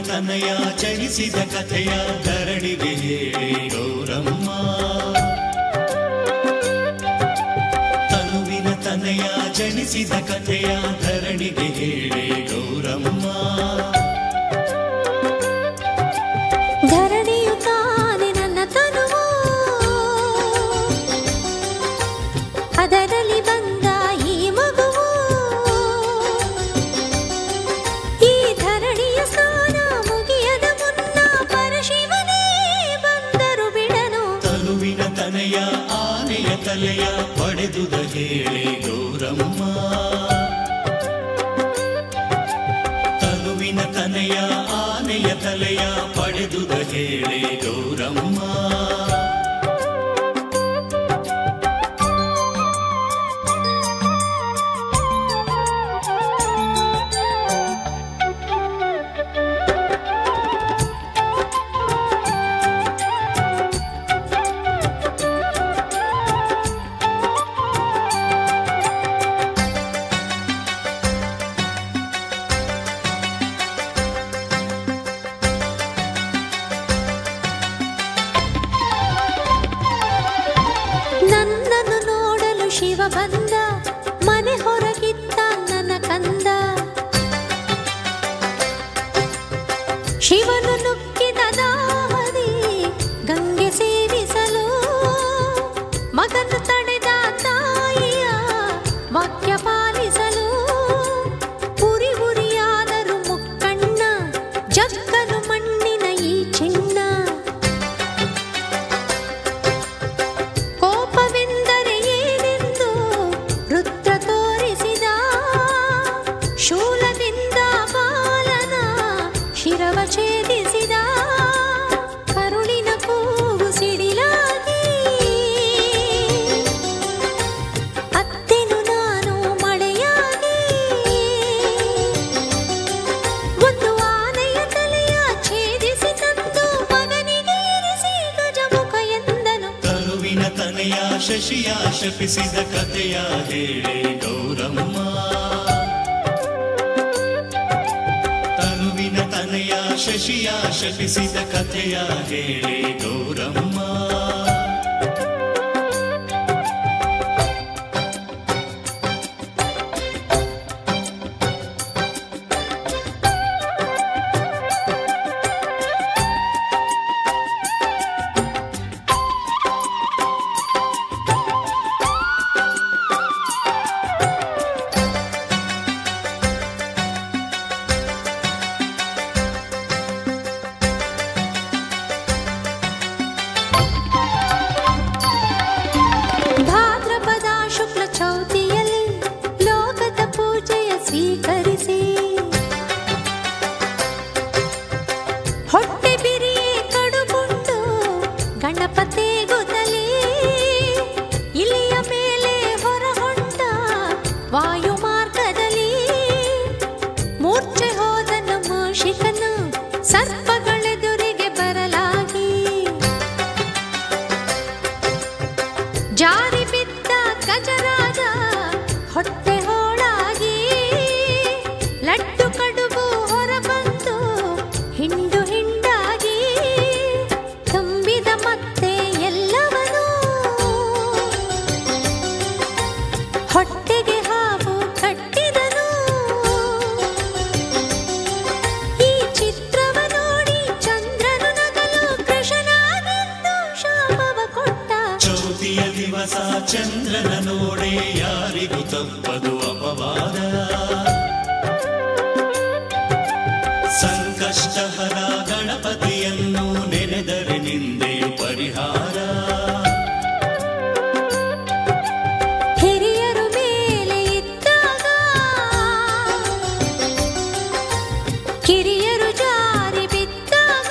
ತನಯ ಚರಿಸಿದ ಕಥೆಯ ಧರಣಿಗೆ ಹೇಳಿ ಗೌರಮ್ಮ ತನುವಿನ ತನಯ ಜನಿಸಿದ ಕಥೆಯ ಧರಣಿಗೆ ಹೇಳಿ ಗೌರಮ್ಮ ಧರಣಿಯು ತಾನೆ ನನ್ನ ತನುವು ಅದರಲ್ಲಿ ಬಂದ ಈ ಮಗುವು ಈ ಧರಣಿಯ ಸ್ನಾನ ಮುಗಿಯದ ಮುನ್ನ ಪರಶಿವನೇ ಬಂದರು ಬಿಡನು ತನುವಿನ ತನಯ ಆನೆಯ ತಲೆಯ ಪಡೆದುದ ಹೇಳಿ ಗೌರಮ್ಮ ತನುವಿನ ತನಯ ಆನೆಯ ತಲೆಯ ಪಡೆದುದ ಹೇಳಿ ಗೌರಮ್ಮ ನನ್ನನ್ನು ನೋಡಲು ಶಿವ ಬಂದ ಮನೆ ಹೊರಗಿತ್ತ ನನ್ನ ಕಂದ ಶಿವನು ನುಗ್ಗಿದ ದಾಹದಿ ಗಂಗೆ ಸೇರಿಸಲು ಮಗನು ತಡೆದ ತಾಯಿಯ ವಾಕ್ಯ ಪಾಲಿಸಲು ಉರಿ ಉರಿಯಾದರು ಮುಕ್ಕಣ್ಣ ಜಕ್ಕನು ಮಣ್ಣಿನ ಈ ಚಿನ್ನ ಕೋಪವೆಂದರೆ ಏನೆಂದು ರುದ್ರ ತೋರಿಸಿದ ಶೂಲದಿಂದ ಬಾಲನ ಶಿರವ ಛೇದಿಸಿದ ಕರುಳಿನ ಕೂಗು ಸಿಡಿಲಾಗಿ ಅತ್ತೆನು ನಾನು ಮಳೆಯಾಗಿ ಒಂದು ಆನೆಯ ತಲೆಯ ಛೇದಿಸಿ ತಂದು ಮಗನಿಗೆ ಇರಿಸಿ ಗಜಮುಖ ಎಂದನು ತನುವಿನ ತನೆಯ ಶಶಿಯ ಶಪಿಸಿದ ಕಥೆಯ ಹೇಳಿ ಗೌರಮ್ಮ ತನುವಿನ ತನೆಯ ಶಶಿಯ ಶಪಿಸಿದ ಕಥೆಯ ಹೇಳಿ ಗೌರಮ್ಮ ಭಾದ್ರಪದ ಶುಕ್ಲ ಚೌತಿಯಲ್ಲಿ ಲೋಕದ ಪೂಜೆಯ ಸ್ವೀಕರಿಸಿ ಹೊಟ್ಟೆ ಬಿರಿಯೇ ಕಡುಬುಂಡು ಗಣಪತಿ ಗುದಲಿ ಇಲಿಯ ಮೇಲೆ ಹೊರಹೊಂಡ ವಾಯು ಮಾರ್ಗದಲ್ಲಿ ಮೂರ್ಛೆ ಹೋದನು ಮೂಷಿಕನು ಸರ್ಪಗಳೆದುರಿಗೆ ಬರಲಾಗಿ ಜಾರಿ ಬಿದ್ದ ಗಜರಾಜ ಹೊಟ್ಟೆ ಹೋಳಾಗಿ ಲಡ್ಡು ಕಡುಬು ಹೊರಬಂದು ಹಿಂಡು ಹಿಂಡಾಗಿ ತುಂಬಿದ ಮತ್ತೆ ಎಲ್ಲವನು ಹೊಟ್ಟೆಗೆ ಹಾವು ಕಟ್ಟಿದನು ಈ ಚಿತ್ರವ ನೋಡಿ ಚಂದ್ರನು ನಗಲು ಕೃಷ್ಣನಾಗೆಂದು ಶಾಪವ ಕೊಟ್ಟ ಚೌತಿಯ ದಿವಸ ಚಂದ್ರನ ನೋಡೆ ಯಾರಿಗೂ ತಪ್ಪದು ಅಪವಾದ ಸಂಕಷ್ಟಹರ ಗಣಪತಿಯನ್ನು ನೆನೆದರೆ ನಿಂದೆಯು ಪರಿಹಾರ ಹಿರಿಯರು ಮೇಲೆ ಇದ್ದಾಗ ಕಿರಿಯರು ಜಾರಿ ಬಿದ್ದಾಗ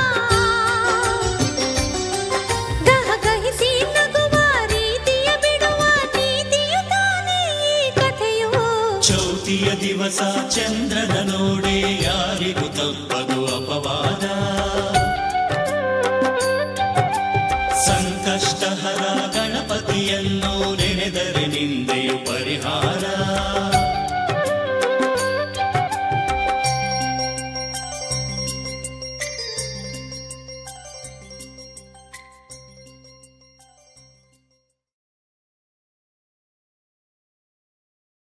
ಗಹಗಹಿಸಿ ನಗುವ ರೀತಿಯ ಬಿಡುವ ನೀತಿಯು ತಾನೇ ಈ ಕಥೆಯು ಚೌತಿಯ ದಿವಸ ಚಂದ್ರನ ನೋಡೆ ಯಾರಿಗೂ ತಪ್ಪದು ಅಪವಾದ ಸಂಕಷ್ಟಹರ ಗಣಪತಿಯನ್ನು ನೆನೆದರೆ ನಿಂದೆಯು ಪರಿಹಾರ